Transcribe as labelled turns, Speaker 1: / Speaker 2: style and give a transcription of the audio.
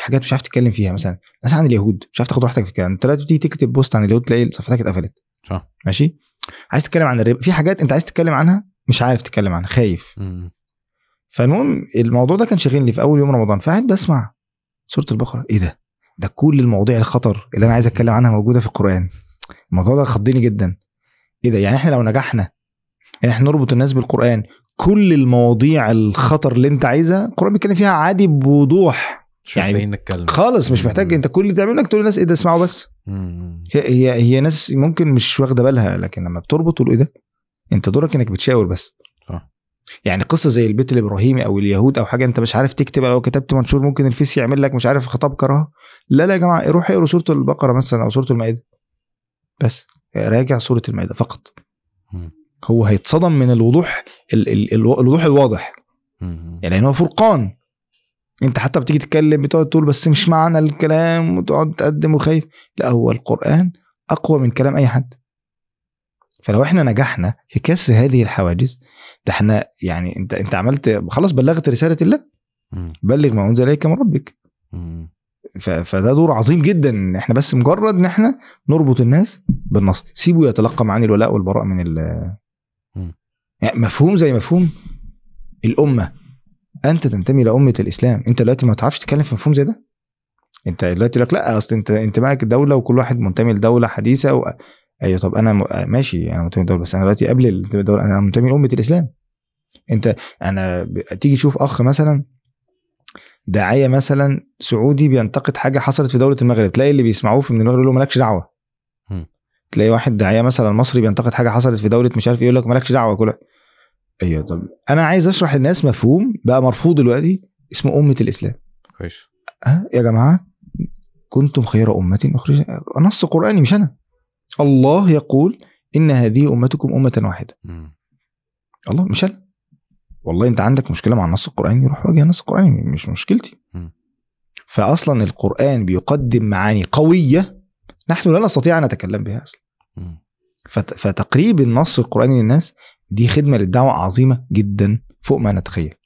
Speaker 1: حاجات مش عارف تتكلم فيها مثلا مثلا عن اليهود مش عارف تاخد راحتك في الكلام انت دلوقتي بتيجي تكتب بوست عن اليهود تلاقي صفحتك اتقفلت
Speaker 2: صح
Speaker 1: ماشي عايز تتكلم عن الربا في حاجات انت عايز تتكلم عنها مش عارف تتكلم عنها خايف
Speaker 2: مم.
Speaker 1: فالمهم الموضوع ده كان شاغلني في اول يوم رمضان فقعد بسمع سوره البقره ايه ده ده كل المواضيع الخطر اللي انا عايز اتكلم عنها موجوده في القران الموضوع ده خضني جدا ايه ده يعني احنا لو نجحنا ان احنا نربط الناس بالقران كل المواضيع الخطر اللي انت عايزها القران بيتكلم فيها عادي بوضوح
Speaker 2: مش
Speaker 1: يعني
Speaker 2: محتاجين نتكلم
Speaker 1: خالص مش محتاج انت كل اللي تعمله انك تقول للناس ايه ده اسمعوا بس
Speaker 2: مم.
Speaker 1: هي هي, هي ناس ممكن مش واخده بالها لكن لما بتربط تقول ايه ده انت دورك انك بتشاور بس
Speaker 2: صح.
Speaker 1: يعني قصه زي البيت الابراهيمي او اليهود او حاجه انت مش عارف تكتب لو كتبت منشور ممكن الفيس يعمل لك مش عارف خطاب كراهه لا لا يا جماعه روح اقروا سوره البقره مثلا او سوره المائده بس راجع سوره المائده فقط
Speaker 2: مم.
Speaker 1: هو هيتصدم من الوضوح ال ال ال الوضوح الواضح
Speaker 2: مم.
Speaker 1: يعني لان هو فرقان انت حتى بتيجي تتكلم بتقعد تقول بس مش معنى الكلام وتقعد تقدم وخايف لا هو القران اقوى من كلام اي حد فلو احنا نجحنا في كسر هذه الحواجز ده احنا يعني انت انت عملت خلاص بلغت رساله الله
Speaker 2: مم.
Speaker 1: بلغ ما انزل اليك من ربك
Speaker 2: مم.
Speaker 1: ف- فده دور عظيم جدا ان احنا بس مجرد ان احنا نربط الناس بالنص سيبه يتلقى معاني الولاء والبراء من ال
Speaker 2: مم.
Speaker 1: يعني مفهوم زي مفهوم الامه انت تنتمي لامه الاسلام انت دلوقتي ما تعرفش تتكلم في مفهوم زي ده انت دلوقتي يقول لك لا اصل انت انت معك دوله وكل واحد منتمي لدوله حديثه و... ايوه طب انا م... ماشي انا منتمي لدوله بس انا دلوقتي قبل الدوله انا منتمي لامه الاسلام انت انا ب... تيجي تشوف اخ مثلا داعيه مثلا سعودي بينتقد حاجه حصلت في دوله المغرب تلاقي اللي بيسمعوه في من المغرب يقول له مالكش دعوه
Speaker 2: مم.
Speaker 1: تلاقي واحد داعيه مثلا مصري بينتقد حاجه حصلت في دوله مش عارف إيه، يقول لك مالكش دعوه كلها ايوه طب انا عايز اشرح للناس مفهوم بقى مرفوض دلوقتي اسمه امه الاسلام
Speaker 2: كويس
Speaker 1: أه يا جماعه كنتم خير امه اخرج نص قراني مش انا الله يقول ان هذه امتكم امه واحده
Speaker 2: مم.
Speaker 1: الله مش انا والله انت عندك مشكله مع النص القراني روح واجه النص القراني مش مشكلتي
Speaker 2: مم.
Speaker 1: فاصلا القران بيقدم معاني قويه نحن لا نستطيع ان نتكلم بها اصلا
Speaker 2: مم.
Speaker 1: فت- فتقريب النص القراني للناس دي خدمه للدعوه عظيمه جدا فوق ما نتخيل